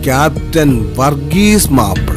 Captain Varghese Mappila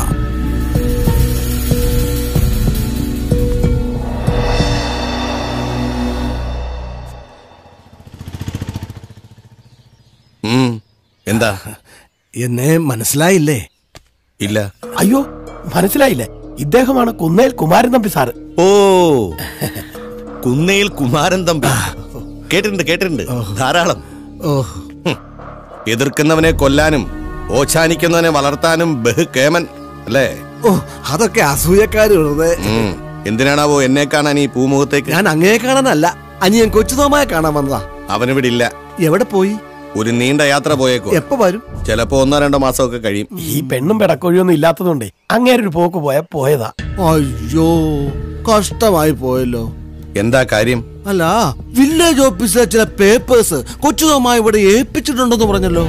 ഉം, എന്താ എന്നെ മനസ്സിലായില്ലേ ഇല്ല അയ്യോ മനസ്സിലായില്ലേ ഇദ്ദേഹമാണ് കുന്നേൽ കുമാരൻ തമ്പി സാറ് ഓ കുന്നയിൽ കുമാരൻ തമ്പി കേട്ടിട്ടുണ്ട് കേട്ടിട്ടുണ്ട് ധാരാളം ഓ ഹും. എതിർക്കുന്നവനെ കൊല്ലാനും ഓച്ചാനിക്കുന്നവനെ വളർത്താനും ബഹു കേമൻ അല്ലേ ഓ അതൊക്കെ അസൂയക്കാര് വെറുതെ ഉം. എന്തിനാണാവോ എന്നെ കാണാൻ ഈ പൂമുഖത്തേക്ക് ഞാൻ അങ്ങേ കാണാനല്ല അനിയൻ കൊച്ചുതോമായ കാണാൻ വന്നതാ അവനിവിടെ ഇല്ല എവിടെ പോയി ഒരു നീണ്ട യാത്ര പോയേക്കോ എപ്പോ വരും ചിലപ്പോ ഒന്നോ രണ്ടോ മാസമൊക്കെ കഴിയും ഈ പെണ്ണും പെടക്കൊഴിയൊന്നും ഇല്ലാത്തതുകൊണ്ടേ അങ്ങേരെ ഒരു പോക്ക് പോയ പോയതാ അയ്യോ കഷ്ടമായി പോയല്ലോ എന്താ കാര്യം അല്ല വില്ലേജ് ഓഫീസിലെ ചില പേപ്പേഴ്സ് കൊച്ചുതോമായ ഇവിടെ ഏൽപ്പിച്ചിട്ടുണ്ടെന്ന് പറഞ്ഞല്ലോ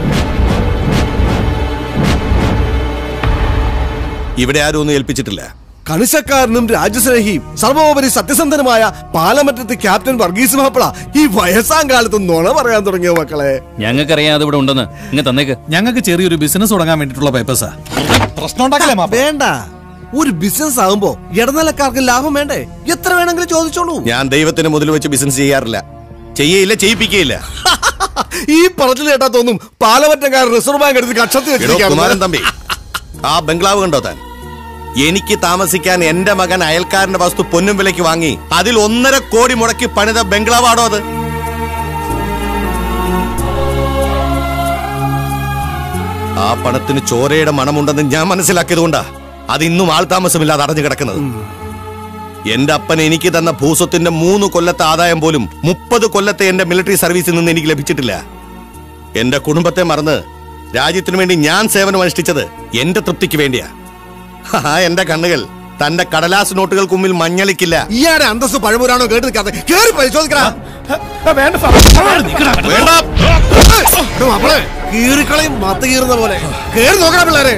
ഇവിടെ ആരും ഒന്നും ഏൽപ്പിച്ചിട്ടില്ല കണിശക്കാരനും രാജ്യസ്നേഹിയും സർവോപരി സത്യസന്ധനുമായ പാലമറ്റത്ത് ക്യാപ്റ്റൻ വർഗീസ് മാപ്പിള ഈ വയസ്സാം കാലത്ത് നുണ പറയാൻ തുടങ്ങിയ മക്കളെ ഞങ്ങൾക്കറിയാം അത് ഇവിടെ ഉണ്ടെന്ന് ഇങ്ങ് തന്നേക്ക് ഞങ്ങൾക്ക് ചെറിയൊരു ബിസിനസ് തുടങ്ങാൻ വേണ്ടിയിട്ടുള്ള പേപ്പേഴ്സാ പ്രശ്നം ഉണ്ടാക്കലേ മാപ്പ വേണ്ട ഒരു ബിസിനസ് ആകുമ്പോ ഇടനിലക്കാർക്ക് ലാഭം വേണ്ടേ എത്ര വേണമെങ്കിലും ചോദിച്ചോളൂ ഞാൻ ദൈവത്തിന് മുതൽ വെച്ച് ബിസിനസ് ചെയ്യാറില്ല ചെയ്യയില്ല ചെയ്യിപ്പിക്കുകയില്ല ഈ പറച്ചിൽ കേട്ടാ തോന്നും പാലമറ്റക്കാരൻ റിസർവ് ബാങ്ക് എടുത്ത് കക്ഷത്തിൽ എടോ കുമാരൻ വെച്ചിരിക്കുകയാണ് തമ്പി ആ ബംഗ്ലാവ് കണ്ടോ താൻ എനിക്ക് താമസിക്കാൻ എന്റെ മകൻ അയൽക്കാരന്റെ വസ്തു പൊന്നും വിലയ്ക്ക് വാങ്ങി അതിൽ ഒന്നര കോടി മുടക്കി പണിത ബംഗ്ലാവാണോ അത് ആ പണത്തിന് ചോരയുടെ മണമുണ്ടെന്ന് ഞാൻ മനസ്സിലാക്കിയതുകൊണ്ടാ അത് ഇന്നും ആൾതാമസമില്ലാതെ അടഞ്ഞു കിടക്കുന്നത് എന്റെ അപ്പൻ എനിക്ക് തന്ന ഭൂസ്വത്തിന്റെ മൂന്ന് കൊല്ലത്തെ ആദായം പോലും മുപ്പത് കൊല്ലത്തെ എന്റെ മിലിറ്ററി സർവീസിൽ നിന്ന് എനിക്ക് ലഭിച്ചിട്ടില്ല എന്റെ കുടുംബത്തെ മറന്ന് രാജ്യത്തിനു വേണ്ടി ഞാൻ സേവനം അനുഷ്ഠിച്ചത് എന്റെ തൃപ്തിക്ക് വേണ്ടിയാ ആ എന്റെ കണ്ണുകൾ തന്റെ കടലാസ് നോട്ടുകൾക്ക് മുമ്പിൽ മഞ്ഞളിക്കില്ല ഇയാടെ അന്തസ് പഴമുരാണോ കേട്ട് നിൽക്കാതെ കേറി പരിശോധിക്കടാ വേണ്ട വേണ്ട മക്കളെ കീറിക്കളയും മത്ത് കീറുന്ന പോലെ കേറി നോക്കണം പിള്ളേരെ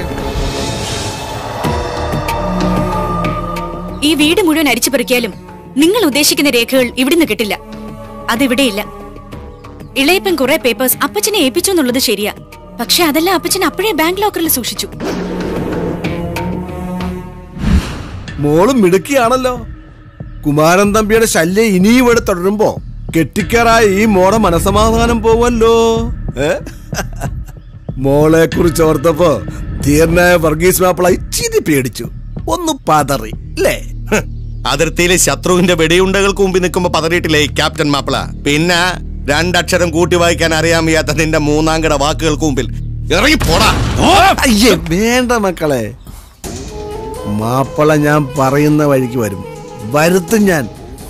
ഈ വീട് മുഴുവൻ അരിച്ചു പറിക്കിയാലും നിങ്ങൾ ഉദ്ദേശിക്കുന്ന രേഖകൾ ഇവിടുന്ന് കിട്ടില്ല അതിവിടെയില്ല ഇളയപ്പൻ കുറെ പേപ്പേഴ്സ് അപ്പച്ചനെ ഏൽപ്പിച്ചു എന്നുള്ളത് ശരിയാ പക്ഷെ അതെല്ലാം അപ്പച്ചൻ അപ്പോഴേ ബാങ്ക് ലോക്കറിൽ സൂക്ഷിച്ചു മോളും മിടുക്കിയാണല്ലോ കുമാരൻ തമ്പിയുടെ ശല്യം ഇനിയും ഇവിടെ തുടരുമ്പോ കെട്ടിക്കാറായ ഈ മോടെ മനസമാധാനം പോവല്ലോ ഏ? മോളെ കുറിച്ച് ഓർത്തപ്പോ ധീരനായ വർഗീസ് മാപ്പിള ഇച്ചിരി പേടിച്ചു ഒന്ന് പതറി അല്ലേ ഹ്, അതിർത്തിയിലെ ശത്രുവിന്റെ വെടിയുണ്ടകൾക്ക് മുമ്പിൽ നിൽക്കുമ്പോ പതറിയിട്ടില്ലേ ഈ ക്യാപ്റ്റൻ മാപ്പിള പിന്നെ രണ്ടക്ഷരം കൂട്ടി വായിക്കാൻ അറിയാൻ വയ്യാത്ത നിന്റെ മൂന്നാംകട വാക്കുകൾക്ക് മുമ്പിൽ ഇറങ്ങി പോടാ അയ്യേ വേണ്ട മക്കളെ മാപ്പിള ഞാൻ പറയുന്ന വഴിക്ക് വരും വരുത്തും ഞാൻ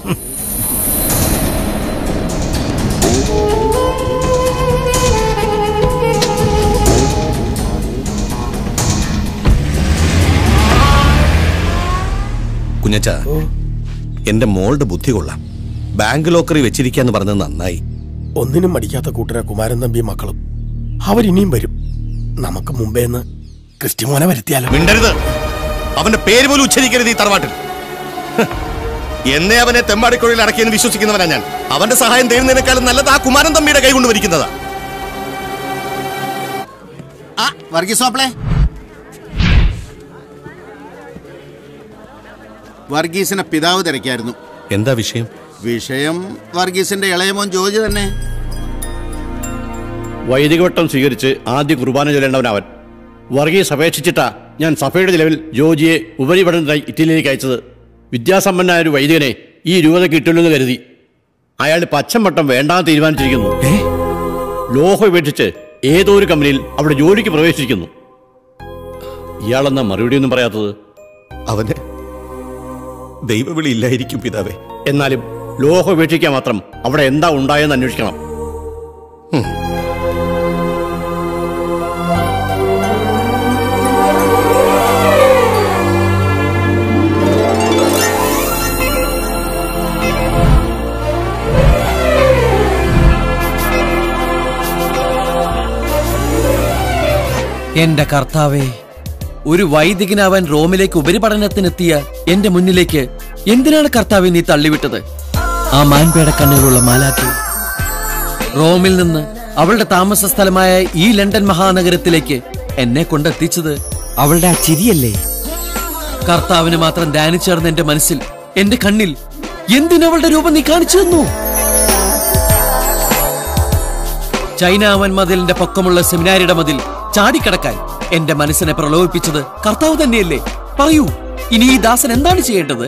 കുഞ്ഞച്ച എന്റെ മോളുടെ ബുദ്ധി കൊള്ളാം ബാങ്ക് ലോക്കറി വെച്ചിരിക്കാന്ന് പറഞ്ഞത് നന്നായി ഒന്നിനും മടിക്കാത്ത കൂട്ടര കുമാരൻ തമ്പിയും മക്കളും അവരിനിയും വരും നമുക്ക് മുമ്പേന്ന് ക്രിസ്റ്റിമോനെ വരുത്തിയാലോ മിണ്ടരുത് അവന്റെ പേര് പോലും ഉച്ചരിക്കരുത് ഈ തറവാട്ടിൽ ഹ്, എന്നെ അവനെ തെമ്മാടിക്കുഴയിൽ അടക്കിയെന്ന് വിശ്വസിക്കുന്നവനാ ഞാൻ അവന്റെ സഹായം തേടുന്നതിനേക്കാളും നല്ലത് ആ കുമാരൻ തമ്മിയുടെ കൈ കൊണ്ട് വരിക്കുന്നതാ ആ വർഗീസ് മാപ്പിളെ വർഗീസിനെ പിതാവ് തിരക്കായിരുന്നു എന്താ വിഷയം വിഷയം വർഗീസിന്റെ ഇളയമോൻ ജോജി തന്നെ വൈദികവട്ടം സ്വീകരിച്ച് ആദ്യ കുർബാന ചൊല്ലേണ്ടവൻ അവൻ വർഗീസ് അപേക്ഷിച്ചിട്ടാ ഞാൻ സഭയുടെ നിലവിൽ ജോജിയെ ഉപരിപഠനത്തിനായി ഇറ്റലിയിലേക്ക് അയച്ചത് വിദ്യാസമ്പന്നനായ ഒരു വൈദികനെ ഈ രൂപത കിട്ടില്ലെന്ന് കരുതി അയാൾ പച്ചമട്ടം വേണ്ടാന്ന് തീരുമാനിച്ചിരിക്കുന്നു ലോഹം ഉപേക്ഷിച്ച് ഏതോ ഒരു കമ്പനിയിൽ അവിടെ ജോലിക്ക് പ്രവേശിച്ചിരിക്കുന്നു ഇയാളെന്ന മറുപടിയൊന്നും പറയാത്തത് അവന് ദൈവവിളി ഇല്ലായിരിക്കും പിതാവേ എന്നാലും ലോഹം ഉപേക്ഷിക്കാൻ മാത്രം അവിടെ എന്താ ഉണ്ടായെന്ന് അന്വേഷിക്കണം എന്റെ കർത്താവേ ഒരു വൈദികനാവാൻ റോമിലേക്ക് ഉപരിപഠനത്തിനെത്തിയ എന്റെ മുന്നിലേക്ക് എന്തിനാണ് കർത്താവെ നീ തള്ളിവിട്ടത് ആ മാൻപേട കണ്ണുകളുള്ള മാലാക്കി റോമിൽ നിന്ന് അവളുടെ താമസ സ്ഥലമായ ഈ ലണ്ടൻ മഹാനഗരത്തിലേക്ക് എന്നെ കൊണ്ടെത്തിച്ചത് അവളുടെ ആ ചിരിയല്ലേ കർത്താവിന് മാത്രം ധ്യാനിച്ചേർന്ന എന്റെ മനസ്സിൽ എന്റെ കണ്ണിൽ എന്തിനവളുടെ രൂപം നീ കാണിച്ചു തന്നു ചൈനാവൻ മതിലിന്റെ പൊക്കമുള്ള സെമിനാരിയുടെ മതിൽ ചാടിക്കടക്കാൻ എന്റെ മനസ്സിനെ പ്രലോഭിപ്പിച്ചത് കർത്താവ് തന്നെയല്ലേ പറയൂ ഇനി ഈ ദാസൻ എന്താണ് ചെയ്യേണ്ടത്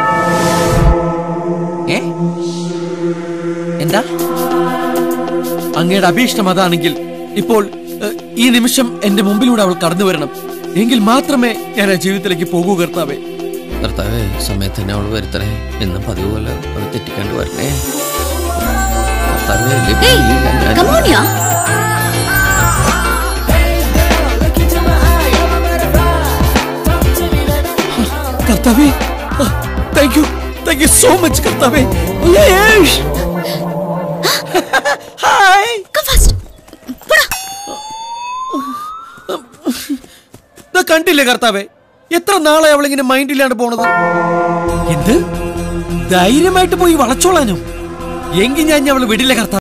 ഏ എന്താ അങ്ങയുടെ അഭീഷ്ടം അതാണെങ്കിൽ ഇപ്പോൾ ഏഹ്, ഈ നിമിഷം എന്റെ മുമ്പിലൂടെ അവൾ കടന്നു വരണം എങ്കിൽ മാത്രമേ ഞാൻ ആ ജീവിതത്തിലേക്ക് പോകൂ കർത്താവേ കർത്താവേ സമയത്ത് തന്നെ അവൾ വരുത്തണേ എന്നും പതിവ് പോലെ അവൾ തെറ്റിക്കാണ്ട് വരണേ കർത്താവേ, ലഭിക്കില്ല ഞാൻ- കമോണിയാ കർത്താവേ thank you thank you so much കർത്താവേ യേശ്. ഹായ് കം ഫാസ്റ്റ് ദാ കണ്ടില്ലേ കർത്താവേ എത്ര നാളെ അവളിങ്ങനെ മൈൻഡില്ലാണ്ട് പോണത് എന്ത് ധൈര്യമായിട്ട് പോയി വളച്ചോളാനോ എങ്കിൽ ഞാൻ അവള് വിടില്ല കർത്താവ്